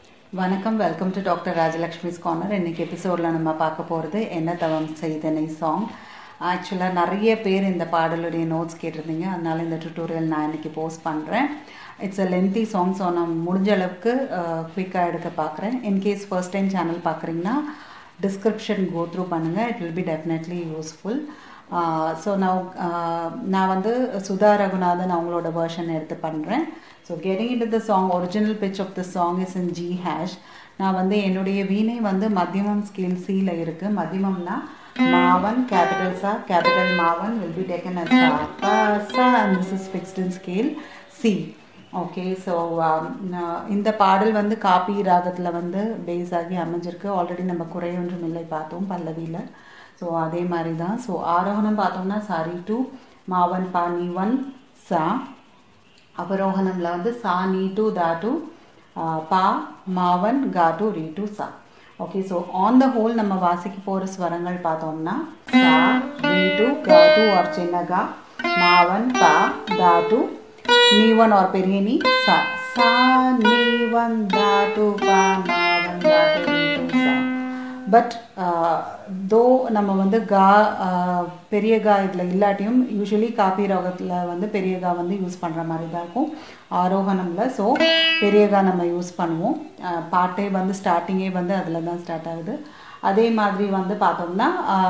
வணக்கம் welcome to doctor Rajalakshmi's corner இன்னைக்கு எபிசோடில் நம்ம பார்க்க போகிறது என்ன தவம் செய்தனை சாங் ஆக்சுவலாக நிறைய பேர் இந்த பாடலுடைய நோட்ஸ் கேட்டிருந்தீங்க அதனால இந்த டுட்டோரியல் நான் இன்னைக்கு போஸ்ட் பண்ணுறேன் it's a lengthy song so நான் முடிஞ்ச அளவுக்கு குயிக்காக எடுக்க பார்க்குறேன் இன்கேஸ் ஃபர்ஸ்ட் டைம் சேனல் பார்க்குறீங்கன்னா டிஸ்கிரிப்ஷன் கோ த்ரூ பண்ணுங்கள் it will be definitely useful so நான் நான் வந்து சுதா ரகுநாதன் அவங்களோட வேர்ஷன் எடுத்து பண்ணுறேன் so getting in the song original pitch of the song is in G hash நான் வந்து என்னுடைய வீணை வந்து மத்தியமம் ஸ்கேல் சியில் இருக்குது மத்தியமம்னா மாவன் கேபிட்டல் சா கேபிட்டல் மாவன் வில் பி டேக்கன் அட் சா பா சா and this is fixed in scale C okay so இந்த பாடல் வந்து காப்பி ராகத்தில் வந்து பேஸ் ஆகி அமைஞ்சிருக்கு ஆல்ரெடி நம்ம குறையொன்றும் இல்லை பார்த்தோம் பல்லவியில் ஸோ அதே மாதிரி தான் ஸோ ஆரோகணம் பார்த்தோம்னா சாரி டூ மாவன் பா நீ ஒன் சா அவரோகணம்ல வந்து சா நீ டூ தா டூ பா மாவன் கா டூ ரீ டூ சா okay so on the whole நம்ம வாசிக்க போகிற ஸ்வரங்கள் பார்த்தோம்னா சா ரீ டூ கா டூ ஆர் சின்ன கா மாவன் பா தா டூ நீ ஒன் ஆர் பெரிய நீ சா சா நீ ஒன் தா டூ பா மாவன் கா டூ ரீ டூ சா பட் தோ நம்ம வந்து கா பெரிய கா இதில் இல்லாட்டியும் யூஸ்வலி காப்பி ராகத்தில் வந்து பெரிய கா வந்து யூஸ் பண்ணுற மாதிரி தான் இருக்கும் ஆரோகணமில் ஸோ பெரிய கா நம்ம யூஸ் பண்ணுவோம் பாட்டே வந்து ஸ்டார்டிங்கே வந்து அதில் தான் ஸ்டார்ட் ஆகுது அதே மாதிரி வந்து பார்த்தோம்னா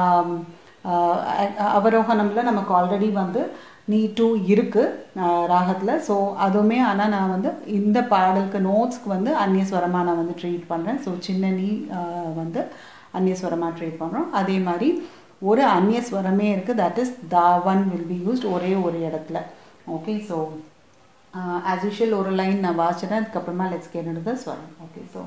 அவரோகணமில் நமக்கு ஆல்ரெடி வந்து நீ டூ இருக்குது ராகத்தில் ஸோ அதுவுமே ஆனால் நான் வந்து இந்த பாடலுக்கு நோட்ஸ்க்கு வந்து அந்நியஸ்வரமாக நான் வந்து ட்ரீட் பண்ணுறேன் ஸோ சின்ன நீ வந்து அந்நியஸ்வரமாக ட்ரீட் பண்ணுறோம் அதே மாதிரி ஒரு அந்நியஸ்வரமே இருக்குது that is the one will be used ஒரே ஒரு இடத்துல ஓகே ஸோ ஆஸ் யூஷுவல் ஒரு லைன் நான் வாசிச்சிட்டேன் அதுக்கப்புறமா லெட்ஸ் கேட்டு ஸ்வரம் okay so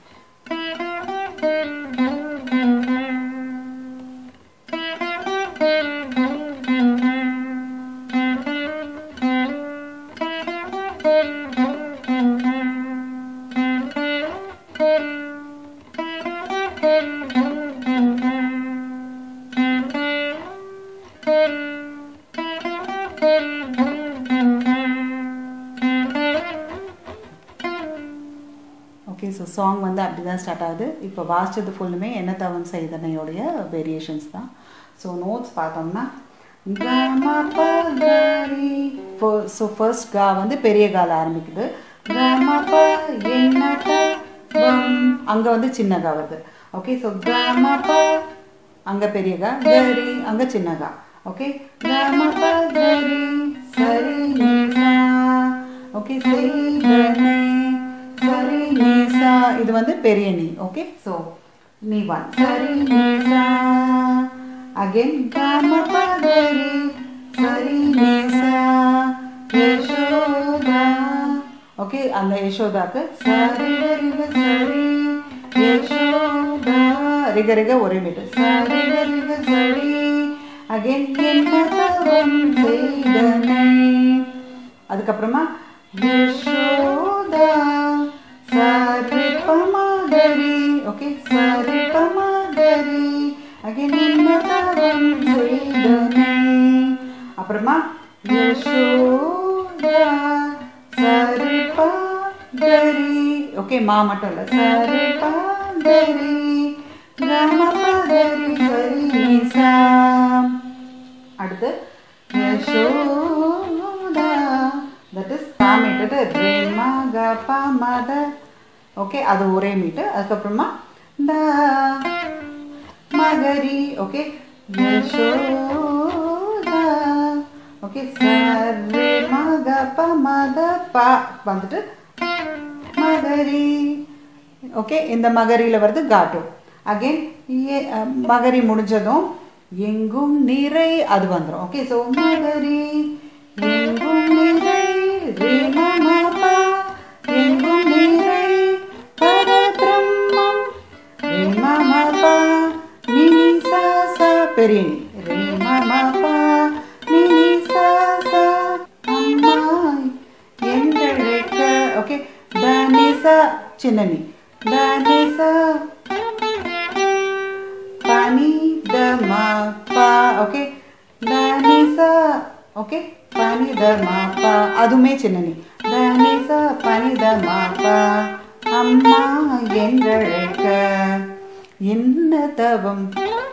okay so song வந்து அப்படி தான் ஸ்டார்ட் ஆகுது இப்போ வாசிச்சது ஃபுல்லுமே என்ன தவன் செய்தனையோடைய வேரியேஷன்ஸ் தான் ஸோ நோட்ஸ் பார்த்தோம்னா ஸோ ஃபர்ஸ்ட் கா வந்து பெரிய கால ஆரம்பிக்குது அங்கே வந்து சின்ன கா வருது ஓகே ஸோ கமப அங்கே பெரிய கா கரி அங்கே சின்ன கா ஓகே கமப கரி சரி ஓகே செய்தனே சரி நீசா இது வந்து பெரிய நீ ஓகே ஸோ நீ ஒன் சரி நீசா அகைன் கம பதரி சரி நீசா யசோதா ஓகே அந்த யசோதாக்கு சரி ரிக சரி யசோதா ரிக ரிக ஒரே மீட்டு சரி ரிக சரி அகைன் என்ன தவம் செய்தனை அதுக்கப்புறமா யசோதா சரி பமகரி ஓகே சரி பமகரி அகைன் என்ன தவம் செய்தனை அப்புறமா யசோதா சரி பகரி ஓகே மா மட்டும் இல்லை சரி பகரி கம பகரி சரி சா அடுத்து யசோதா தட் இஸ் பா மீட்டு ரே மா க ப ம த ஓகே அது ஒரே மீட்டு அதுக்கப்புறமா த மகரி ஓகே யசோதா ஓகே சரே ம க ப ம த ப வந்துட்டு மகரி ஓகே இந்த மகரியில் வருது காட்டு அகெயின் மகரி முடிஞ்சதும் எங்கும் நிறை அது வந்துடும் ஓகே ஸோ மகரி எங்கும் நிறை ரீமமபா எங்கும் நிறை பரபிரம்மம் ரீமமபா நினி சாசா பெரிய நீ ரீமமபா நினி சாசா அம்மாய் எங்களுக்கு ஓகே தனிசா சின்ன நீ தனிசா பனி த மா பா ஓகே தனிசா ஓகே பனி த மா பா அதுவுமே சின்ன நீ தனிசா பனி த மா பா அம்மா என்றழைக்க என்ன தவம்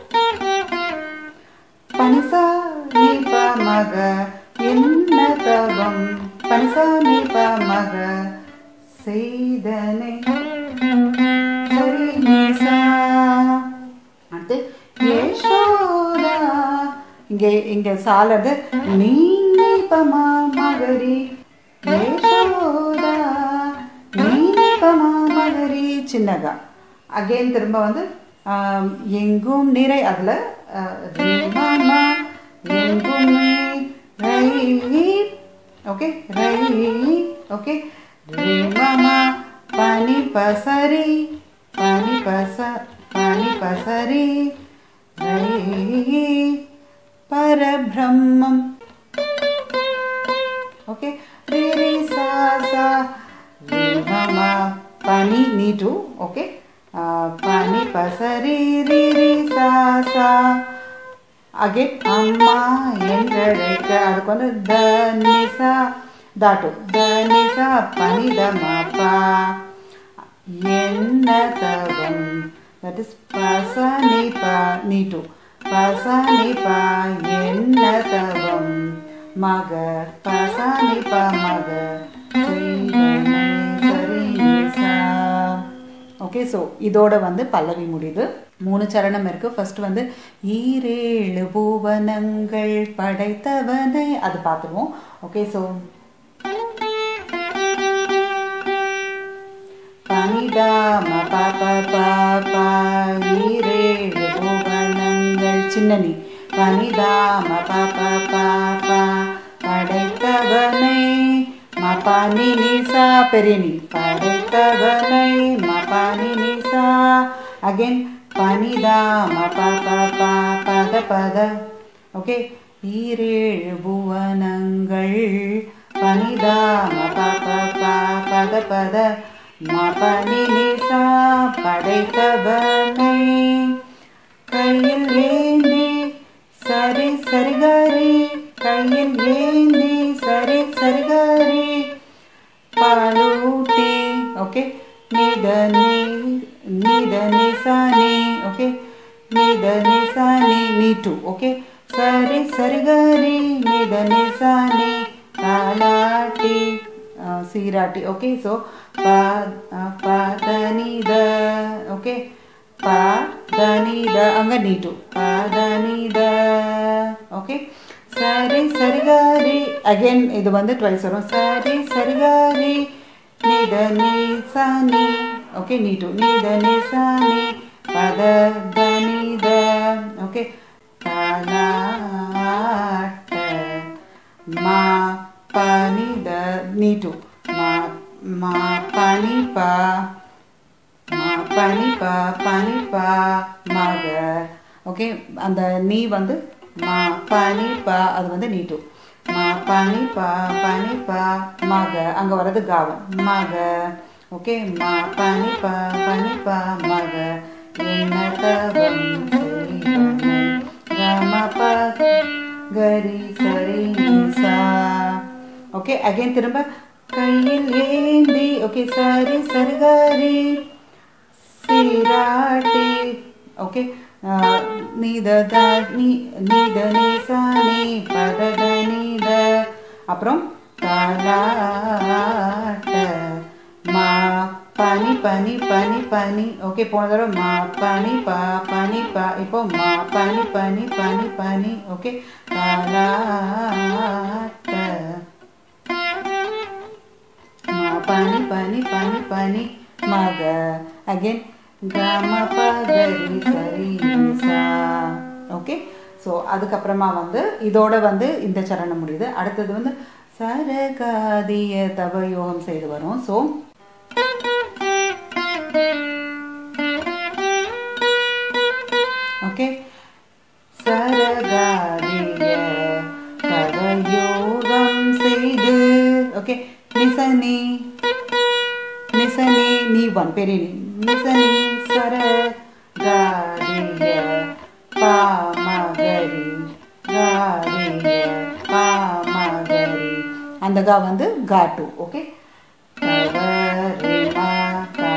பனிசா நீ மக என்ன தவம் பனிசா நீ மக செய்தனை சரி நீசா அடுத்து யசோதா இங்கே இங்க சாலது நீ பமா மகரி யசோதா நீ பமா மகரி சின்னகா அகைன் திரும்ப வந்து ஆம், எங்கும் நிறை அதில் மாமா எங்கும் ரை ஓகே ரை ஓகே ரே மாமா பனி பசரி பனி பச பனி பசரி ரை பரபிரம்மம் ஓகே ரே ரே சா சா ரே மாமா பனி நீ டூ ஓகே பனி பசரி ரே ரே சா சா அகைன் அம்மா என்றழைக்க அதுக்கு வந்து த நிசா தாட்டு த நிசா பனி த மாப்பா என்ன தவம் தட் இஸ் பச நீ பா நீ டூ பச நீ பா என்ன தவம் மக பச நீ பா மக செய்தனை சரி நிசா ஓகே ஸோ இதோட வந்து பல்லவி முடியுது மூணு சரணம் இருக்கு ஃபர்ஸ்ட் வந்து ஈரேழு பூவனங்கள் படைத்தவனை அது பார்த்துருவோம் ஓகே ஸோ பனிதாம பாப பாபா ஈரேழு பூவனங்கள் சின்னனி பனிதாம பாப பாபா படைத்தவனை மபானி நிசா பெரியனி படைத்தவனை மபானி நிசா அகைன் பனிதா மபா பா பத பத ஓகே ஈரேழு புவனங்கள் பனிதா மபா பா பத பத மபனி நிசா படைத்தவனை கையில் ஏந்தி சரி சரிகாரி கையில் ஏந்தி சரி சரிகாரி பாலூட்டி ஓகே நித நீ நித நிசானி ஓகே நித நிசானி நீ டூ ஓகே சரி சரிகாரி நித நிசானி தாலாட்டி சீராட்டி ஓகே ஸோ பா பதனித ஓகே பதனித அங்கே நீ டூ பதனித ஓகே சரி சரிகாரி அகைன் இது வந்து ட்வைஸ் வரும் சரி சரிகாரி நித நிசானி ஓகே நீ டூ நித நிசானி பத தனித ஓகே தாலாட்ட மா பனித நீ டூ மா மா பனி பா மா பனி பா பனி பா மக ஓகே அந்த நீ வந்து மா பனி பா அது வந்து நீ டூ மா பனி பா பனி பா மக அங்கே வர்றது காவம் மக ஓகே மா பனி பா பனி பா மக என்ன தவம் செய்தனை கம ப கரி சரி சா ஓகே அகைன் திரும்ப கையில் ஏந்தி ஓகே சரி சரிகாரி சீராட்டி ஓகே நீத த நீ நீத நீசா நீ பதத நீத அப்புறம் தாலாட்ட மா பனி பனி பனி பனி ஓகே போன தடவை மா பனி பா பனி பா இப்போ மா பனி பனி பனி பனி ஓகே தாலாட்ட மா பனி பனி பனி பனி மக அகைன் கம பகரி சரி சா ஓகே ஸோ அதுக்கப்புறமா வந்து இதோட வந்து இந்த சரணம் முடியுது அடுத்தது வந்து சரகாதிய தவ யோகம் செய்து வரும் ஸோ ஓகே சரகாதிய தவ யோகம் செய்து ஓகே நிசனி நிசனி நீ ஒன் பெரிய நீ நிசனி சர காரிய பாமகரி காரிய பாமகரி அந்த கா வந்து கா டூ ஓகே ரிமா கா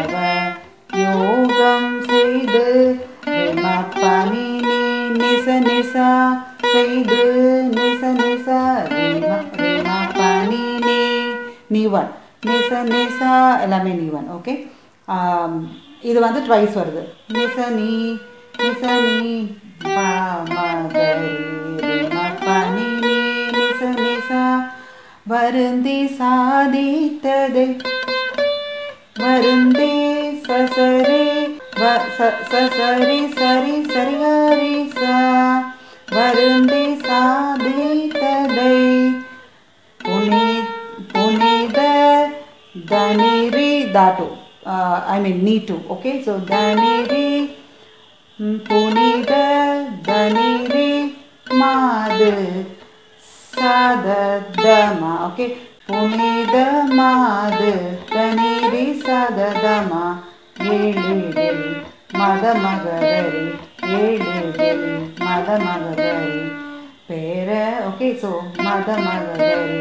ஆம், இது வந்து ட்வைஸ் வருது நிசனி நிசனி பா மகரி பனி நீ நிச நிசா வருந்தி சாதித்ததை வருந்தே சசரே வ- ச- சசரி சரி சரி ஹரி சா வருந்தி சாதித்ததை புனி புனித தனிரி தாட்டு ஐ மீன் நீ டு ஓகே ஸோ தனிரி ம், புனித தனிரி மாது சததமா ஓகே புனித மாது தனிரி சததமா ஏழில் மத மகதரி ஏழில் மத மகதரி பேர ஓகே ஸோ மத மகதரி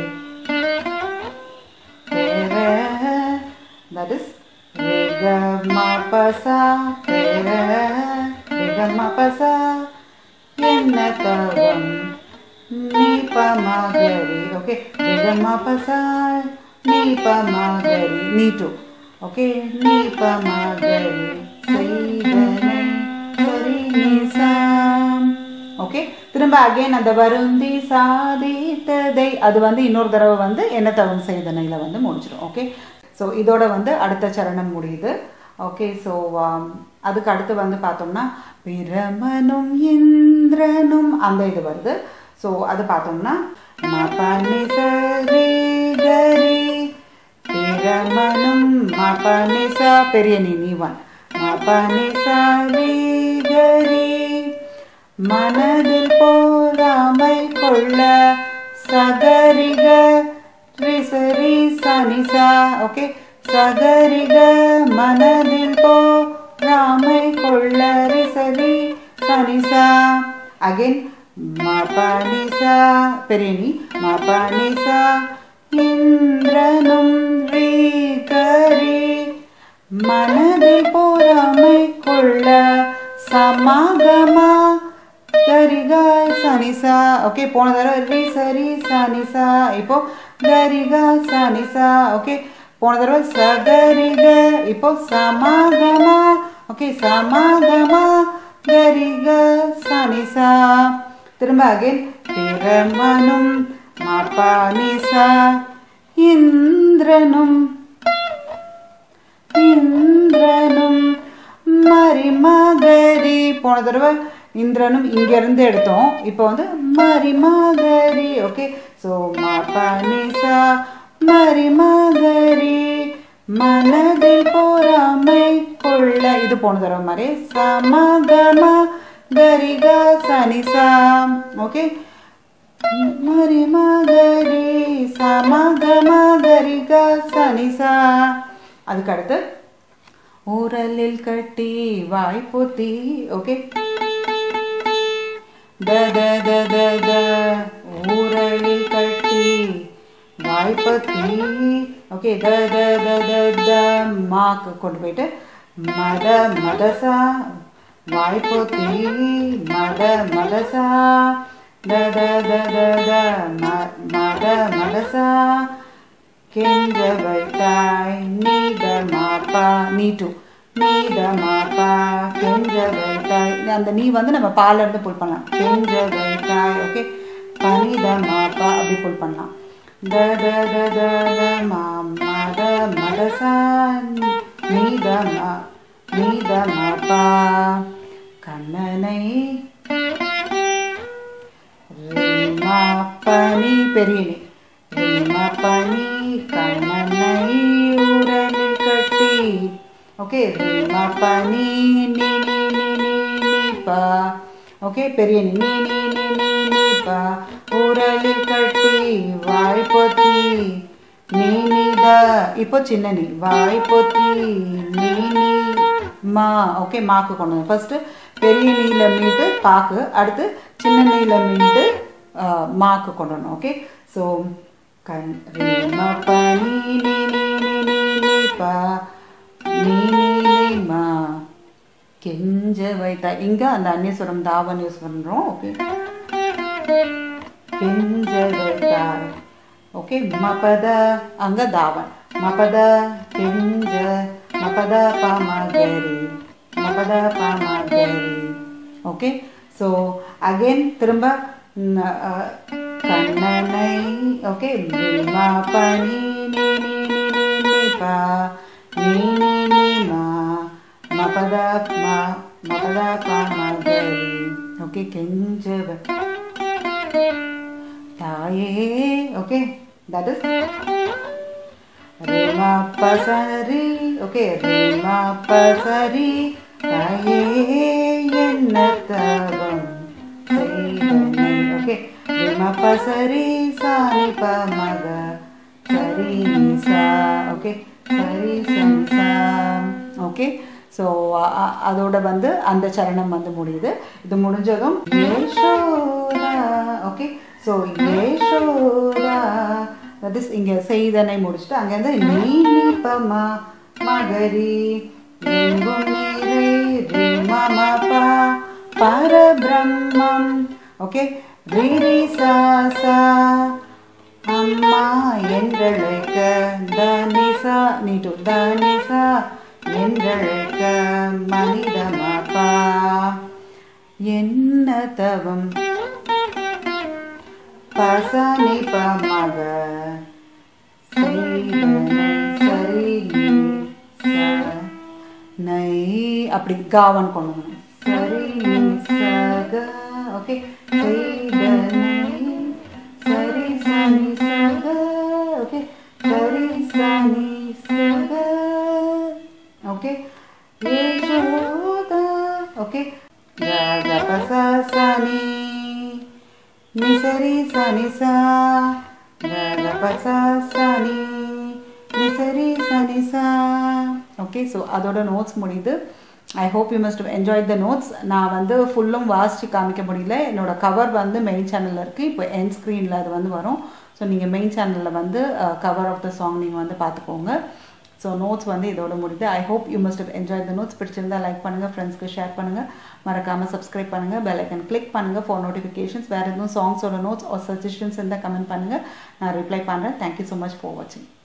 பேர that is ரிகமபசா பேர ரிகமபசா என்ன தவம் நீ பமகரி ஓகே ரிகமபசா நீ பமகரி நீ டு ஓகே நீ பமகரி செய்தனை சரி நிசாம் ஓகே திரும்ப அகைன் அந்த வருந்தி சாதித்ததை அது வந்து இன்னொரு தடவை வந்து என்ன தவம் செய்தனையில் வந்து முடிச்சிடும் ஓகே ஸோ இதோட வந்து அடுத்த சரணம் முடியுது ஓகே ஸோ அதுக்கு அடுத்து வந்து பார்த்தோம்னா பிரமனும் இந்திரனும் அந்த இது வருது ஸோ அது பார்த்தோம்னா மபனி சரி கரி பிரமனும் மபனிசா பெரிய நீ நீ ஒன் மபனிசரி கரி மனதில் போராமை கொள்ள சகரிக ரிசரி சனிசா ஓகே சகரிக மனதில் போராமை கொள்ள ரிசரி சனிசா அகைன் மபனிசா பெரியனி மபனிசா இந்திரனும் ரீகரி மனதில் போராமை கொள்ள சமாகமா கரிகா சனிசா ஓகே போன தடவை ரி சரி சனிசா இப்போ கரிகா சனிசா ஓகே போன தடவை சகரிக இப்போ சமாகமா ஓகே சமாகமா கரிக சனிசா திரும்ப அகைன் பிரமனும் மபானிசா இந்திரனும் இந்திரனும் மரிமகரி போன தடவை இந்திரனும் இங்கேருந்து எடுத்தோம் இப்போ வந்து மரிமகரி ஓகே ஸோ மபனிசா மரிமகரி மனதில் போராமை கொள்ள இது போன தடவை மாதிரி சமகமா கரிகா சனிசா ஓகே மரிமகரி சமகமா கரிகா சனிசா அதுக்கு அடுத்து ஊரலில் கட்டி வாய் பொத்தி ஓகே த த த த த ஊரலில் கட்டி வாய் பொத்தி ஓகே த த த த த மாக்கு கொண்டு போயிட்டு மத மதசா வாய் பொத்தி மத மதசா த த த த த ம- மத மதசா கெஞ்ச வைத்தாய் நீத மாப்பா நீ டூ நீத மாப்பா கெஞ்ச வைத்தாய் அந்த நீ வந்து நம்ம பால்ல இருந்து புல் பண்ணலாம் கெஞ்ச வைத்தாய் ஓகே பனித மாப்பா அப்படி புல் பண்ணலாம் த த த த த மா மத மதசா நீத மா நீத மாப்பா கண்ணனை ரீமா பனி பெரியனி ரீமா பனி கண்ணனை ஊரலில் கட்டி ஓகே ரீமா பனி நீ நீ நீ நீ நீ பா ஓகே பெரிய நீ நீ நீ நீ நீ நீ பா ஊரலில் கட்டி வாய் பொத்தி நீ நீத இப்போ சின்ன நீ வாய் பொத்தி நீ நீ மா ஓகே மாக்கு கொண்டு வந்து ஃபர்ஸ்ட் பெரிய நீல மீட்டு பாக்கு அடுத்து சின்ன நீல மீட்டு ஆஹ், மாக்கு கொண்டு வரணும் ஓகே ஸோ கண் ரீ ம ப நீ நீ நீ நீ நீ நீ பா நீ நீ நீ மா கெஞ்ச வைத்தா இங்க அந்த அந்நியஸ்வரம் தாவன் யூஸ் பண்றோம் ஓகே கெஞ்ச வைத்தாய் ஓகே மபத அங்க தாவன் மபத கெஞ்ச மபத பமகரி மபத பமகரி ஓகே ஸோ அகெயின் திரும்ப ம், அஹ், கண்ணனை ஓகே விமா பனி நீ நீ நீ நீ நீ பா நீ நீ நீ மா மபத ம மபத பமகரி ஓகே கெஞ்சவ தாயே ஓகே தட் இஸ் ரேமா பசரி ஓகே ரேமா பசரி தாயே என்ன தவம் செய்தனை ஓகே ரேமா பசரி சாணி பமக சரி நிசா ஓகே சரி சனிசா ஓகே ஸோ அதோட வந்து அந்த சரணம் வந்து முடியுது இது முடிஞ்சதும் Yashoda okay so Yashoda that is இங்கே செய்தனை முடிச்சுட்டு அங்கேருந்து நீப்பமா மகரி எங்கும் நீரை ரீ மம பா பரபிரம்மம் ஓகே ரீரி சா சா அம்மா என்றழைக்க தனிசா நீட்டு தனிசா என்றழைக்க மனிதமாப்பா என்ன தவம் பசனி பமக செய்தனை சரி ச நை அப்படி காவன் கொண்டு வரணும் சரி நீ சக ஓகே செய்தனை சரி சனி சக ஓகே சரி சனி சக ஓகே யசோதா ஓகே கபச சனி நிசரி சனிசா கபச சனி நிசரி சனிசா ஓகே ஸோ அதோட நோட்ஸ் முடியுது I hope you must enjoy the notes நான் வந்து ஃபுல்லும் வாசித்து காமிக்க முடியல என்னோட கவர் வந்து மெயின் சேனலில் இருக்குது இப்போ என் ஸ்க்ரீனில் அது வந்து வரும் ஸோ நீங்கள் மெயின் சேனலில் வந்து கவர் ஆஃப் த சாங் நீங்கள் வந்து பார்த்துக்கோங்க ஸோ நோட்ஸ் வந்து இதோட முடியுது I hope you must enjoy the notes பிடிச்சிருந்தா லைக் பண்ணுங்கள் ஃப்ரெண்ட்ஸ்க்கு ஷேர் பண்ணுங்கள் மறக்காமல் சப்ஸ்கிரைப் பண்ணுங்கள் பெல் ஐக்கன் கிளிக் பண்ணுங்கள் ஃபார் நோட்டிஃபிகேஷன்ஸ் வேறு எதுவும் சாங்ஸோட நோட்ஸ் ஆர் சஜஷன்ஸ் இருந்தால் கமெண்ட் பண்ணுங்கள் நான் ரிப்ளை பண்ணுறேன் தேங்க்யூ ஸோ மச் ஃபார் வாட்சிங்